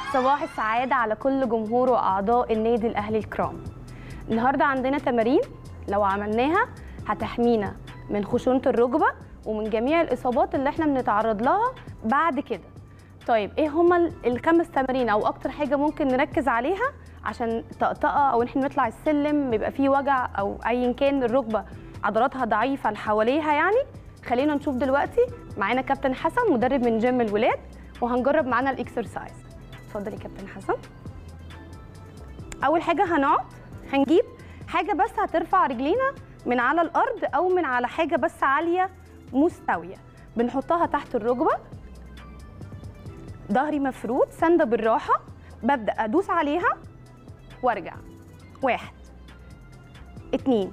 صباح السعادة على كل جمهور وأعضاء النادي الأهلي الكرام النهاردة عندنا تمارين لو عملناها هتحمينا من خشونة الركبة ومن جميع الإصابات اللي احنا بنتعرض لها بعد كده طيب ايه هما ال- الخمس تمارين او اكتر حاجة ممكن نركز عليها عشان طقطقة او ان احنا نطلع السلم بيبقى فيه وجع او ايا كان الركبة عضلاتها ضعيفة اللي حواليها يعني خلينا نشوف دلوقتي معانا كابتن حسن مدرب من جيم الولاد وهنجرب معانا الاكسرسايز اتفضلي كابتن حسن اول حاجه هنقعد هنجيب حاجه بس هترفع رجلينا من على الارض او من على حاجه بس عاليه مستويه بنحطها تحت الركبه ظهري مفرود سنده بالراحه ببدا ادوس عليها وارجع واحد اتنين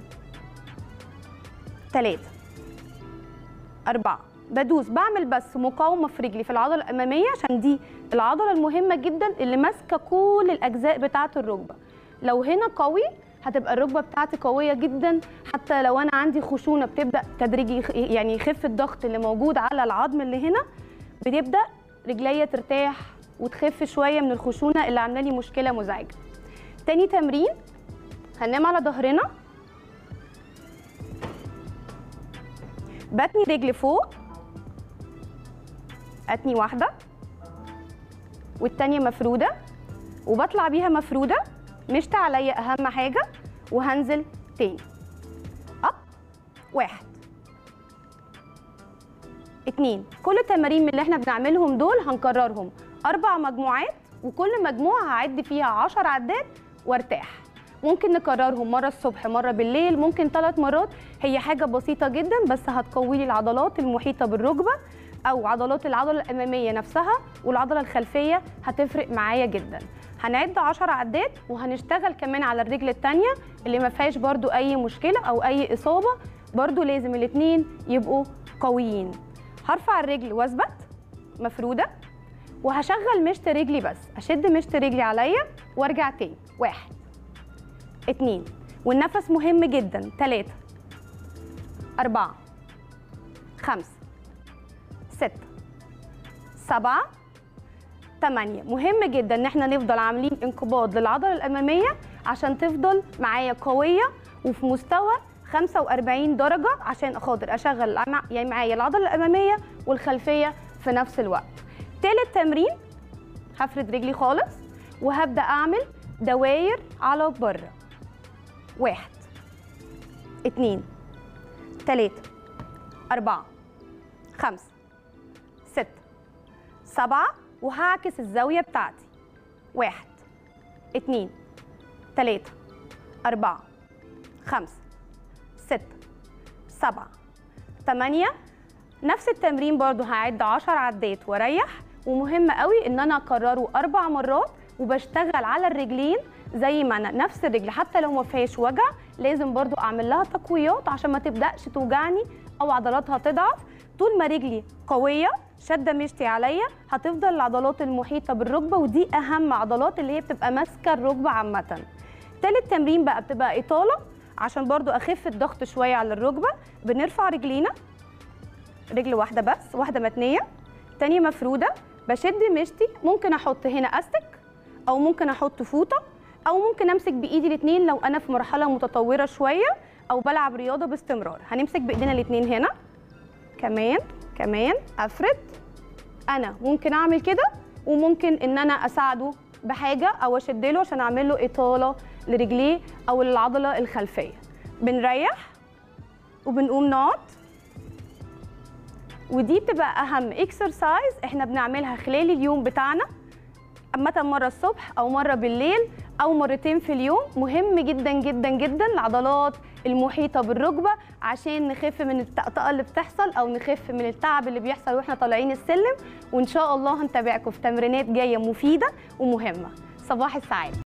تلاته أربعة بدوس بعمل بس مقاومة في رجلي في العضلة الأمامية عشان دي العضلة المهمة جدا اللي ماسكة كل الأجزاء بتاعة الركبة لو هنا قوي هتبقى الركبة بتاعتي قوية جدا حتى لو أنا عندي خشونة بتبدأ تدريجي يخ- يعني يخف الضغط اللي موجود على العظم اللي هنا بتبدأ رجليا ترتاح وتخف شوية من الخشونة اللي عاملة لي مشكلة مزعجة تاني تمرين هننام على ظهرنا بتني رجل فوق اتني واحده والتانيه مفروده وبطلع بيها مفروده مشت عليا اهم حاجه وهنزل تاني اب واحد اتنين كل التمارين من اللي احنا بنعملهم دول هنكررهم اربع مجموعات وكل مجموعه هعد فيها عشر عدات وارتاح ممكن نكررهم مره الصبح مره بالليل ممكن ثلاث مرات هي حاجه بسيطه جدا بس هتقوي لي العضلات المحيطه بالركبه او عضلات العضله الاماميه نفسها والعضله الخلفيه هتفرق معايا جدا هنعد 10 عدات وهنشتغل كمان على الرجل الثانيه اللي ما فيهاش برضو اي مشكله او اي اصابه برضو لازم الاثنين يبقوا قويين هرفع الرجل واثبت مفروده وهشغل مشط رجلي بس اشد مشط رجلي عليا وارجع تاني واحد اتنين والنفس مهم جدا تلاتة أربعة خمسة ستة سبعة تمانية مهم جدا ان احنا نفضل عاملين انقباض للعضلة الأمامية عشان تفضل معايا قوية وفي مستوى 45 درجة عشان خاطر أشغل مع- يعني معايا العضلة الأمامية والخلفية في نفس الوقت تالت تمرين هفرد رجلي خالص وهبدأ أعمل دواير على بره واحد اتنين تلاتة أربعة خمسة ستة سبعة وهعكس الزاوية بتاعتي واحد اتنين تلاتة أربعة خمسة ستة سبعة تمانية نفس التمرين برضو هعد عشر عدات واريح ومهم قوي ان انا اكرره اربع مرات وبشتغل على الرجلين زي ما انا نفس الرجل حتى لو ما فيهاش وجع لازم برضو اعمل لها تقويات عشان ما تبداش توجعني او عضلاتها تضعف طول ما رجلي قويه شاده مشتي عليا هتفضل العضلات المحيطه بالركبه ودي اهم عضلات اللي هي بتبقى ماسكه الركبه عامه تالت تمرين بقى بتبقى اطاله عشان برضو اخف الضغط شويه على الركبه بنرفع رجلينا رجل واحده بس واحده متنيه تانية مفروده بشد مشتي ممكن احط هنا استك او ممكن احط فوطه او ممكن امسك بايدي الاثنين لو انا في مرحله متطوره شويه او بلعب رياضه باستمرار هنمسك بايدينا الاثنين هنا كمان كمان افرد انا ممكن اعمل كده وممكن ان انا اساعده بحاجه او اشد له عشان اعمل له اطاله لرجليه او للعضله الخلفيه بنريح وبنقوم نقعد ودي بتبقى اهم اكسرسايز احنا بنعملها خلال اليوم بتاعنا عامة مرة الصبح أو مرة بالليل أو مرتين في اليوم مهم جدا جدا جدا العضلات المحيطة بالركبة عشان نخف من الطقطقة اللي بتحصل أو نخف من التعب اللي بيحصل وإحنا طالعين السلم وإن شاء الله هنتابعكم في تمرينات جاية مفيدة ومهمة صباح السعادة